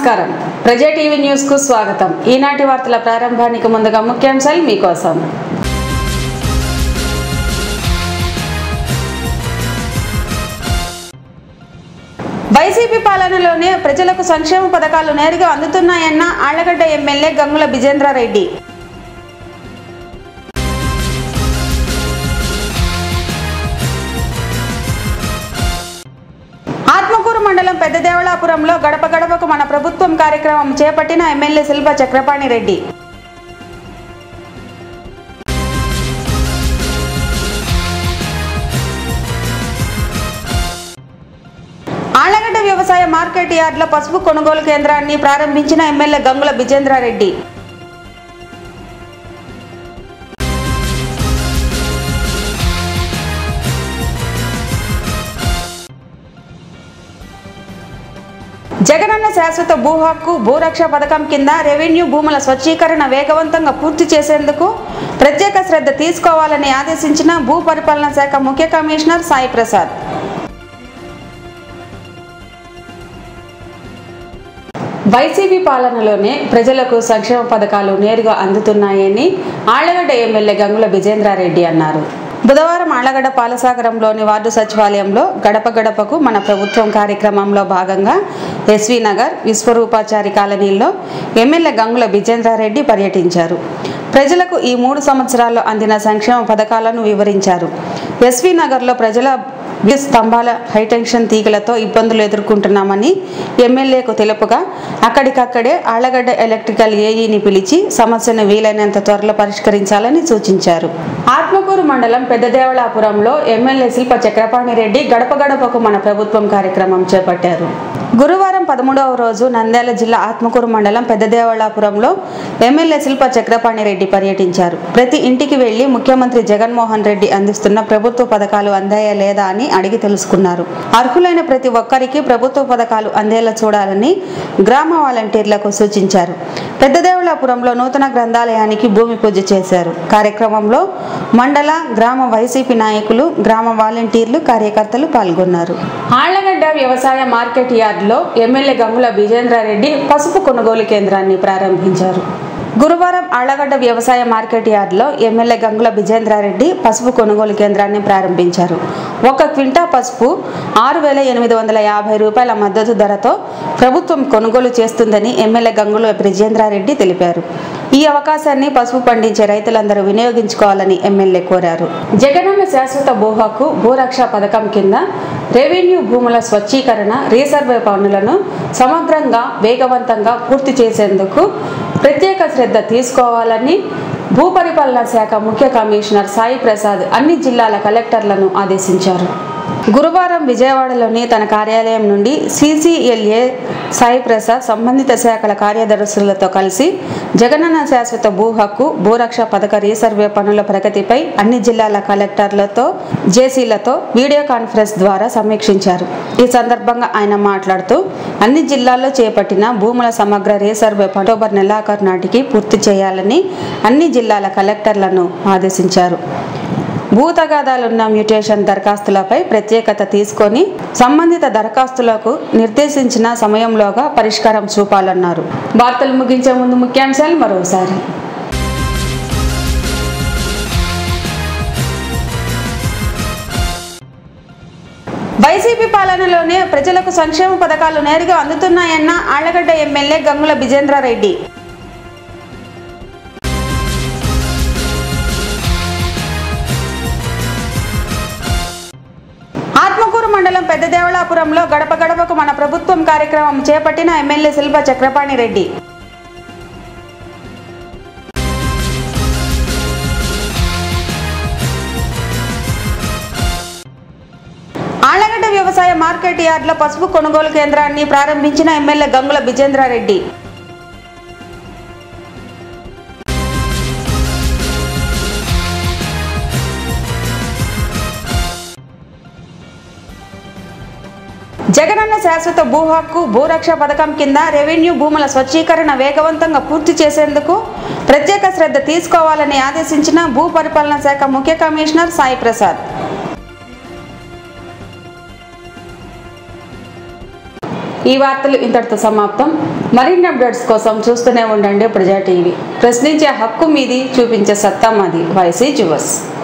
నమస్కారం ప్రజా TV news కు స్వాగతం ఈనాటి వార్తల ప్రారంభానికి ముందుగా ముఖ్యాంశాలు మీకోసం వైసీపీ పాలనలోనే ప్రజలకు సంక్షేమ పథకాలు నేరుగా అందుతున్నాయన్న ఆళ్లగడ్డ ఎమ్మెల్యే గంగుల విజేంద్రారెడ్డి ఆత్మకూరు మండలం పెద్దదేవళాపురంలో గడప గడపకు మన ప్రభుత్వం కార్యక్రమం చేపట్టిన ఎమ్మెల్యే శిల్ప చక్రపాణి రెడ్డి ఆళ్లగడ్డ వ్యవసాయ మార్కెట్ యార్డ్లో పసుపు కొనుగోలు కేంద్రాన్ని ప్రారంభించిన ఎమ్మెల్యే గంగుల విజేంద్రారెడ్డి జగనన్న శాశ్వత భూ హక్కు భూరక్ష పథకం కింద రెవెన్యూ భూముల స్వచ్ఛీకరణ వేగవంతంగా పూర్తి చేసేందుకు ప్రత్యేక శ్రద్ధ తీసుకోవాలని ఆదేశించిన భూ పరిపాలన శాఖ ముఖ్య కమిషనర్ సాయి ప్రసాద్ వైసీపీ పాలనలోనే ప్రజలకు సంక్షేమ పథకాలు నేరుగా అందుతున్నాయని ఆళ్లగడ్డ ఎమ్మెల్యే గంగుల విజేంద్రారెడ్డి అన్నారు బుధవారం ఆళ్లగడ్డ పాలసాగరంలోని వార్డు సచివాలయంలో గడప గడపకు మన ప్రభుత్వం కార్యక్రమంలో భాగంగా ఎస్వి నగర్ విశ్వరూపాచారి కాలనీల్లో ఎమ్మెల్యే గంగుల విజేంద్రారెడ్డి పర్యటించారు ప్రజలకు ఈ మూడు సంవత్సరాల్లో అందిన సంక్షేమ పథకాలను వివరించారు ఎస్వి నగర్లో ప్రజల విద్యుత్ స్తంభాల హైటెన్షన్ తీగలతో ఇబ్బందులు ఎదుర్కొంటున్నామని ఎమ్మెల్యేకు తెలుపుగా అక్కడికక్కడే ఆళ్లగడ్డ ఎలక్ట్రికల్ ఏఈని పిలిచి సమస్యను వీలైనంత త్వరలో పరిష్కరించాలని సూచించారు ఆత్మకూరు మండలం పెద్దదేవళాపురంలో ఎమ్మెల్యే శిల్ప చక్రపాణి రెడ్డి గడప గడపకు మన ప్రభుత్వం కార్యక్రమం చేపట్టారు గురువారం పదమూడవ రోజు నంద్యాల జిల్లా ఆత్మకూరు మండలం పెద్దదేవళాపురంలో ఎమ్మెల్యే శిల్ప చక్రపాణి రెడ్డి పర్యటించారు ప్రతి ఇంటికి వెళ్లి ముఖ్యమంత్రి జగన్మోహన్ రెడ్డి అందిస్తున్న ప్రభుత్వ పథకాలు అందాయా లేదా అని అడిగి తెలుసుకున్నారు అర్హులైన ప్రతి ఒక్కరికి ప్రభుత్వ పథకాలు అందేలా చూడాలని గ్రామ వాలంటీర్లకు సూచించారు పెద్దదేవులాపురంలో నూతన గ్రంథాలయానికి భూమి పూజ చేశారు కార్యక్రమంలో మండల గ్రామ వైసీపీ నాయకులు గ్రామ వాలంటీర్లు కార్యకర్తలు పాల్గొన్నారు ఆళ్లగడ్డ వ్యవసాయ మార్కెట్ యార్డ్లో ఎమ్మెల్యే గంగుల విజేంద్రారెడ్డి పసుపు కొనుగోలు కేంద్రాన్ని ప్రారంభించారు గురువారం ఆళ్లగడ్డ వ్యవసాయ మార్కెట్ యార్డ్లో ఎమ్మెల్యే గంగుల విజేంద్రారెడ్డి పసుపు కొనుగోలు కేంద్రాన్ని ప్రారంభించారు ఒక క్వింటా పసుపు ఆరు వేల ఎనిమిది వందల యాభై రూపాయల మద్దతు ధరతో ప్రభుత్వం కొనుగోలు చేస్తుందని ఎమ్మెల్యే గంగుల విజేంద్రారెడ్డి తెలిపారు ఈ అవకాశాన్ని పసుపు పండించే రైతులందరూ వినియోగించుకోవాలని ఎమ్మెల్యే కోరారు జగనన్న శాశ్వత భూ హక్కు భూరక్ష పథకం కింద రెవెన్యూ భూముల స్వచ్ఛీకరణ రీసర్వే పనులను సమగ్రంగా వేగవంతంగా పూర్తి చేసేందుకు ప్రత్యేక శ్రద్ధ తీసుకోవాలని భూపరిపాలన శాఖ ముఖ్య కమిషనర్ సాయి ప్రసాద్ అన్ని జిల్లాల కలెక్టర్లను ఆదేశించారు గురువారం విజయవాడలోని తన కార్యాలయం నుండి సీసీఎల్ఏ సాయి ప్రసాద్ సంబంధిత శాఖల కార్యదర్శులతో కలిసి జగనన్న శాశ్వత భూ హక్కు భూరక్ష పథక రీసర్వే పనుల ప్రగతిపై అన్ని జిల్లాల కలెక్టర్లతో జేసీలతో వీడియో కాన్ఫరెన్స్ ద్వారా సమీక్షించారు ఈ సందర్భంగా ఆయన మాట్లాడుతూ అన్ని జిల్లాల్లో చేపట్టిన భూముల సమగ్ర రీసర్వే అక్టోబర్ నెలాఖరు నాటికి పూర్తి చేయాలని అన్ని జిల్లాల కలెక్టర్లను ఆదేశించారు భూతగాదాలున్న మ్యూటేషన్ దరఖాస్తులపై ప్రత్యేకత తీసుకొని సంబంధిత దరఖాస్తులకు నిర్దేశించిన సమయంలోగా పరిష్కారం చూపాలన్నారు వార్తలు ముగించే ముందు ముఖ్యాంశాలు మరోసారి వైసీపీ పాలనలోనే ప్రజలకు సంక్షేమ పథకాలు నేరుగా అందుతున్నాయన్న ఆళ్లగడ్డ ఎమ్మెల్యే గంగుల విజేంద్రారెడ్డి ఆత్మకూరు మండలం పెద్దదేవళాపురంలో గడప గడపకు మన ప్రభుత్వం కార్యక్రమం చేపట్టిన ఎమ్మెల్యే శిల్ప చక్రపాణి రెడ్డి ఆళ్లగడ్డ వ్యవసాయ మార్కెట్ యార్డ్లో పసుపు కొనుగోలు కేంద్రాన్ని ప్రారంభించిన ఎమ్మెల్యే గంగుల విజేంద్రారెడ్డి జగనన్న శాశ్వత భూ హక్కు భూరక్ష పథకం కింద రెవెన్యూ భూముల స్వచ్ఛీకరణ వేగవంతంగా పూర్తి చేసేందుకు ప్రత్యేక శ్రద్ధ తీసుకోవాలని ఆదేశించిన భూ పరిపాలన శాఖ ముఖ్య కమిషనర్ సాయి ప్రసాద్ ఈ వార్తలు ఇంతటితో సమాప్తం మరిన్ని అప్డేట్స్ కోసం చూస్తూనే ఉండండి ప్రజా టీవీ ప్రశ్నించే హక్కు మీది చూపించే సత్తా మాది వైసీ జువస్